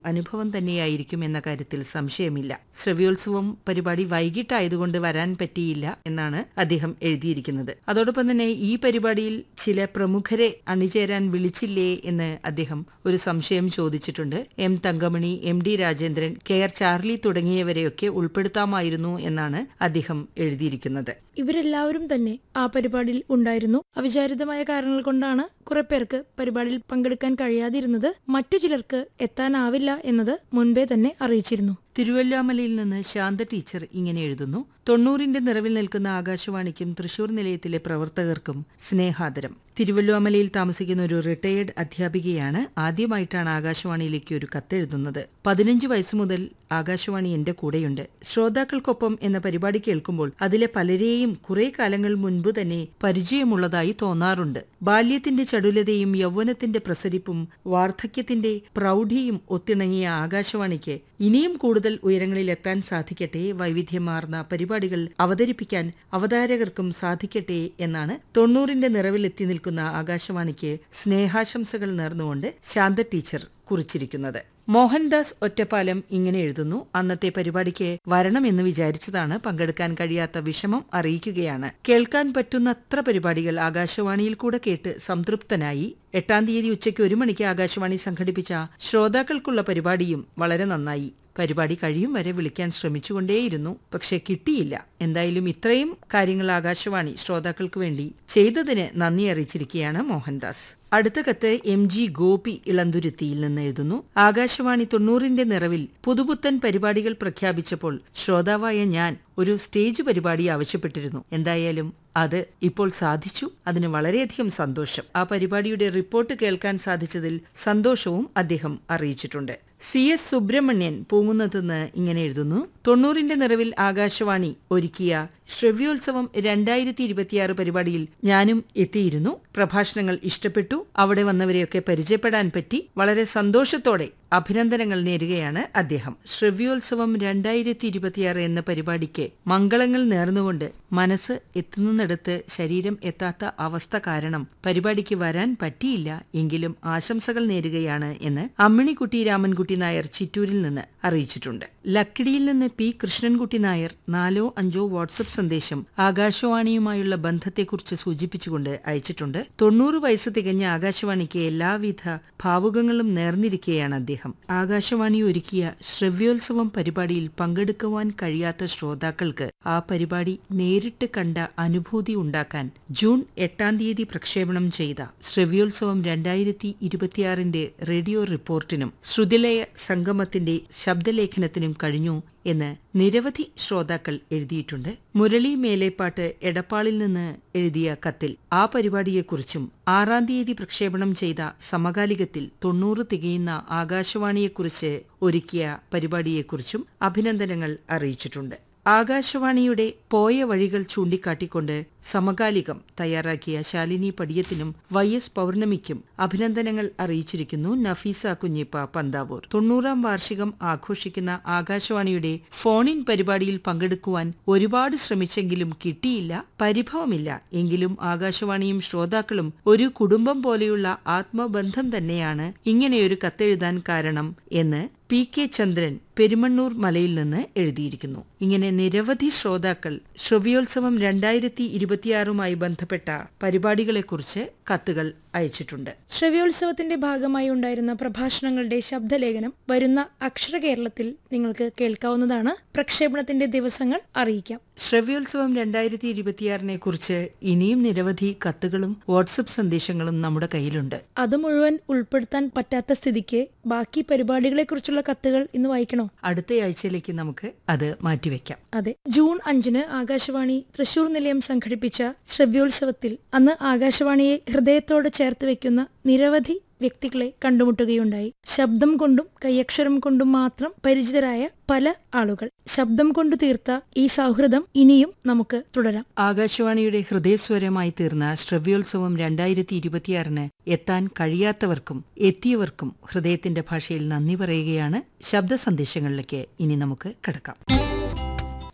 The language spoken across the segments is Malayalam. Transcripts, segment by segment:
അനുഭവം തന്നെയായിരിക്കും എന്ന കാര്യത്തിൽ സംശയമില്ല ശ്രവ്യോത്സവം പരിപാടി വൈകിട്ടായതുകൊണ്ട് വരാൻ പറ്റിയില്ല എന്നാണ് അദ്ദേഹം എഴുതിയിരിക്കുന്നത് അതോടൊപ്പം തന്നെ ഈ പരിപാടിയിൽ ചില പ്രമുഖരെ അണിചേരാൻ വിളിച്ചില്ലേ എന്ന് അദ്ദേഹം ഒരു സംശയം ചോദിച്ചിട്ടുണ്ട് M Thankamani M D Rajendran K R Charlie തുടങ്ങിയവരെയൊക്കെ ഉൾപ്പെടുത്താമായിരുന്നു എന്നാണ് അദ്ദേഹം എഴുതിയിരിക്കുന്നത് ഇവരെല്ലാവരും തന്നെ ആ പരിപാടിയിൽ ഉണ്ടായിരുന്നു അവിചാരിതമായ കാരണങ്ങൾ കൊണ്ടാണ് കുറെ പേർക്ക് പരിപാടിയിൽ പങ്കെടുക്കാൻ കഴിയാതിരുന്നത് മറ്റു ചിലർക്ക് എത്താനാവില്ല എന്നത് മുൻപേ തന്നെ അറിയിച്ചിരുന്നു തിരുവല്ലാമലയിൽ നിന്ന് ശാന്ത ടീച്ചർ ഇങ്ങനെ എഴുതുന്നു തൊണ്ണൂറിന്റെ നിറവിൽ നിൽക്കുന്ന ആകാശവാണിക്കും തൃശൂർ നിലയത്തിലെ പ്രവർത്തകർക്കും സ്നേഹാദരം തിരുവല്ലോമലയിൽ താമസിക്കുന്ന ഒരു റിട്ടയേർഡ് അധ്യാപികയാണ് ആദ്യമായിട്ടാണ് ആകാശവാണിയിലേക്ക് ഒരു കത്തെഴുതുന്നത് പതിനഞ്ച് വയസ്സ് മുതൽ ആകാശവാണി എന്റെ കൂടെയുണ്ട് ശ്രോതാക്കൾക്കൊപ്പം എന്ന പരിപാടി കേൾക്കുമ്പോൾ അതിലെ പലരെയും കുറെ കാലങ്ങൾ മുൻപ് തന്നെ പരിചയമുള്ളതായി തോന്നാറുണ്ട് ബാല്യത്തിന്റെ ചടുലതയും യൗവനത്തിന്റെ പ്രസരിപ്പും വാർദ്ധക്യത്തിന്റെ പ്രൗഢിയും ഒത്തിണങ്ങിയ ആകാശവാണിക്ക് ഇനിയും കൂടുതൽ ഉയരങ്ങളിൽ എത്താൻ സാധിക്കട്ടെ വൈവിധ്യമാർന്ന പരിപാടികൾ അവതരിപ്പിക്കാൻ അവതാരകർക്കും സാധിക്കട്ടെ എന്നാണ് തൊണ്ണൂറിന്റെ നിറവിലെത്തി നിൽക്കുന്ന ആകാശവാണിക്ക് സ്നേഹാശംസകൾ നേർന്നുകൊണ്ട് ശാന്ത ടീച്ചർ കുറിച്ചിരിക്കുന്നത് മോഹൻദാസ് ഒറ്റപ്പാലം ഇങ്ങനെ എഴുതുന്നു അന്നത്തെ പരിപാടിക്ക് വരണമെന്ന് വിചാരിച്ചതാണ് പങ്കെടുക്കാൻ കഴിയാത്ത വിഷമം അറിയിക്കുകയാണ് കേൾക്കാൻ പറ്റുന്നത്ര പരിപാടികൾ ആകാശവാണിയിൽ കൂടെ കേട്ട് സംതൃപ്തനായി എട്ടാം തീയതി ഉച്ചയ്ക്ക് ഒരു മണിക്ക് ആകാശവാണി സംഘടിപ്പിച്ച ശ്രോതാക്കൾക്കുള്ള പരിപാടിയും വളരെ നന്നായി പരിപാടി കഴിയും വരെ വിളിക്കാൻ ശ്രമിച്ചുകൊണ്ടേയിരുന്നു പക്ഷെ കിട്ടിയില്ല എന്തായാലും ഇത്രയും കാര്യങ്ങൾ ആകാശവാണി ശ്രോതാക്കൾക്ക് വേണ്ടി ചെയ്തതിന് നന്ദി അറിയിച്ചിരിക്കുകയാണ് മോഹൻദാസ് അടുത്ത കത്ത് എം ജി ഗോപി ഇളന്തുരുത്തിയിൽ നിന്ന് എഴുതുന്നു ആകാശവാണി തൊണ്ണൂറിന്റെ നിറവിൽ പുതുപുത്തൻ പരിപാടികൾ പ്രഖ്യാപിച്ചപ്പോൾ ശ്രോതാവായ ഞാൻ ഒരു സ്റ്റേജ് പരിപാടി ആവശ്യപ്പെട്ടിരുന്നു എന്തായാലും അത് ഇപ്പോൾ സാധിച്ചു അതിന് വളരെയധികം സന്തോഷം ആ പരിപാടിയുടെ റിപ്പോർട്ട് കേൾക്കാൻ സാധിച്ചതിൽ സന്തോഷവും അദ്ദേഹം അറിയിച്ചിട്ടുണ്ട് സി എസ് സുബ്രഹ്മണ്യൻ പൂങ്ങുന്നതെന്ന് ഇങ്ങനെ എഴുതുന്നു തൊണ്ണൂറിന്റെ നിറവിൽ ആകാശവാണി ഒരുക്കിയ ശ്രവ്യോത്സവം രണ്ടായിരത്തി ഇരുപത്തിയാറ് പരിപാടിയിൽ ഞാനും എത്തിയിരുന്നു പ്രഭാഷണങ്ങൾ ഇഷ്ടപ്പെട്ടു അവിടെ വന്നവരെയൊക്കെ പരിചയപ്പെടാൻ പറ്റി വളരെ സന്തോഷത്തോടെ അഭിനന്ദനങ്ങൾ നേരുകയാണ് അദ്ദേഹം ശ്രവ്യോത്സവം രണ്ടായിരത്തി ഇരുപത്തിയാറ് എന്ന പരിപാടിക്ക് മംഗളങ്ങൾ നേർന്നുകൊണ്ട് മനസ്സ് എത്തുന്നിടത്ത് ശരീരം എത്താത്ത അവസ്ഥ കാരണം പരിപാടിക്ക് വരാൻ പറ്റിയില്ല എങ്കിലും ആശംസകൾ നേരുകയാണ് എന്ന് അമ്മിണിക്കുട്ടി രാമൻകുട്ടി നായർ ചിറ്റൂരിൽ നിന്ന് അറിയിച്ചിട്ടുണ്ട് ലക്കിടിയിൽ നിന്ന് പി കൃഷ്ണൻകുട്ടി നായർ നാലോ അഞ്ചോ വാട്സപ്പ് സന്ദേശം ആകാശവാണിയുമായുള്ള ബന്ധത്തെക്കുറിച്ച് സൂചിപ്പിച്ചുകൊണ്ട് അയച്ചിട്ടുണ്ട് തൊണ്ണൂറ് വയസ്സ് തികഞ്ഞ ആകാശവാണിക്ക് എല്ലാവിധ ഭാവുകങ്ങളും നേർന്നിരിക്കുകയാണ് അദ്ദേഹം ആകാശവാണി ഒരുക്കിയ ശ്രവ്യോത്സവം പരിപാടിയിൽ പങ്കെടുക്കുവാൻ കഴിയാത്ത ശ്രോതാക്കൾക്ക് ആ പരിപാടി നേരിട്ട് കണ്ട അനുഭൂതി ഉണ്ടാക്കാൻ ജൂൺ എട്ടാം തീയതി പ്രക്ഷേപണം ചെയ്ത ശ്രവ്യോത്സവം രണ്ടായിരത്തി ഇരുപത്തിയാറിന്റെ റേഡിയോ റിപ്പോർട്ടിനും ശ്രുതിലയ സംഗമത്തിന്റെ ശബ്ദലേഖനത്തിനും കഴിഞ്ഞു എന്ന് നിരവധി ശ്രോതാക്കൾ എഴുതിയിട്ടുണ്ട് മുരളി മേലേപ്പാട്ട് എടപ്പാളിൽ നിന്ന് എഴുതിയ കത്തിൽ ആ പരിപാടിയെക്കുറിച്ചും ആറാം തീയതി പ്രക്ഷേപണം ചെയ്ത സമകാലികത്തിൽ തൊണ്ണൂറ് തികയുന്ന ആകാശവാണിയെക്കുറിച്ച് ഒരുക്കിയ പരിപാടിയെക്കുറിച്ചും അഭിനന്ദനങ്ങൾ അറിയിച്ചിട്ടുണ്ട് ആകാശവാണിയുടെ പോയ വഴികൾ ചൂണ്ടിക്കാട്ടിക്കൊണ്ട് സമകാലികം തയ്യാറാക്കിയ ശാലിനി പടിയത്തിനും വൈ എസ് പൗർണമിക്കും അഭിനന്ദനങ്ങൾ അറിയിച്ചിരിക്കുന്നു നഫീസ കുഞ്ഞിപ്പ പന്താവൂർ തൊണ്ണൂറാം വാർഷികം ആഘോഷിക്കുന്ന ആകാശവാണിയുടെ ഫോണിൻ പരിപാടിയിൽ പങ്കെടുക്കുവാൻ ഒരുപാട് ശ്രമിച്ചെങ്കിലും കിട്ടിയില്ല പരിഭവമില്ല എങ്കിലും ആകാശവാണിയും ശ്രോതാക്കളും ഒരു കുടുംബം പോലെയുള്ള ആത്മബന്ധം തന്നെയാണ് ഇങ്ങനെയൊരു കത്തെഴുതാൻ കാരണം എന്ന് പി കെ ചന്ദ്രൻ പെരുമണ്ണൂർ മലയിൽ നിന്ന് എഴുതിയിരിക്കുന്നു ഇങ്ങനെ നിരവധി ശ്രോതാക്കൾ ശ്രവ്യോത്സവം രണ്ടായിരത്തി ഇരുപത്തിയാറുമായി ബന്ധപ്പെട്ട പരിപാടികളെക്കുറിച്ച് കത്തുകൾ അയച്ചിട്ടുണ്ട് ശ്രവ്യോത്സവത്തിന്റെ ഭാഗമായി ഉണ്ടായിരുന്ന പ്രഭാഷണങ്ങളുടെ ശബ്ദലേഖനം വരുന്ന അക്ഷര കേരളത്തിൽ നിങ്ങൾക്ക് കേൾക്കാവുന്നതാണ് പ്രക്ഷേപണത്തിന്റെ ദിവസങ്ങൾ അറിയിക്കാം ശ്രവ്യോത്സവം രണ്ടായിരത്തി ഇരുപത്തിയാറിനെ കുറിച്ച് ഇനിയും നിരവധി കത്തുകളും വാട്സപ്പ് സന്ദേശങ്ങളും നമ്മുടെ കയ്യിലുണ്ട് അത് മുഴുവൻ ഉൾപ്പെടുത്താൻ പറ്റാത്ത സ്ഥിതിക്ക് ബാക്കി പരിപാടികളെക്കുറിച്ചുള്ള കത്തുകൾ ഇന്ന് വായിക്കണോ അടുത്ത ആഴ്ചയിലേക്ക് നമുക്ക് അത് മാറ്റിവെക്കാം അതെ ജൂൺ അഞ്ചിന് ആകാശവാണി തൃശൂർ നിലയം സംഘടിപ്പിച്ച ശ്രവ്യോത്സവത്തിൽ അന്ന് ആകാശവാണിയെ ഹൃദയത്തോട് ചേർത്ത് വെക്കുന്ന നിരവധി വ്യക്തികളെ കണ്ടുമുട്ടുകയുണ്ടായി ശബ്ദം കൊണ്ടും കൈയക്ഷരം കൊണ്ടും മാത്രം പരിചിതരായ പല ആളുകൾ ശബ്ദം കൊണ്ടു തീർത്ത ഈ സൗഹൃദം ഇനിയും നമുക്ക് തുടരാം ആകാശവാണിയുടെ ഹൃദയസ്വരമായി തീർന്ന ശ്രവ്യോത്സവം രണ്ടായിരത്തി ഇരുപത്തിയാറിന് എത്താൻ കഴിയാത്തവർക്കും എത്തിയവർക്കും ഹൃദയത്തിന്റെ ഭാഷയിൽ നന്ദി പറയുകയാണ് ശബ്ദ സന്ദേശങ്ങളിലേക്ക് ഇനി നമുക്ക് കടക്കാം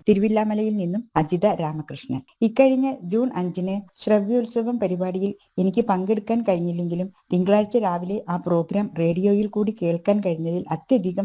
തിരുവില്ലാമലയിൽ നിന്നും അജിത രാമകൃഷ്ണൻ ഇക്കഴിഞ്ഞ ജൂൺ അഞ്ചിന് ശ്രവ്യോത്സവം പരിപാടിയിൽ എനിക്ക് പങ്കെടുക്കാൻ കഴിഞ്ഞില്ലെങ്കിലും തിങ്കളാഴ്ച രാവിലെ ആ പ്രോഗ്രാം റേഡിയോയിൽ കൂടി കേൾക്കാൻ കഴിഞ്ഞതിൽ അത്യധികം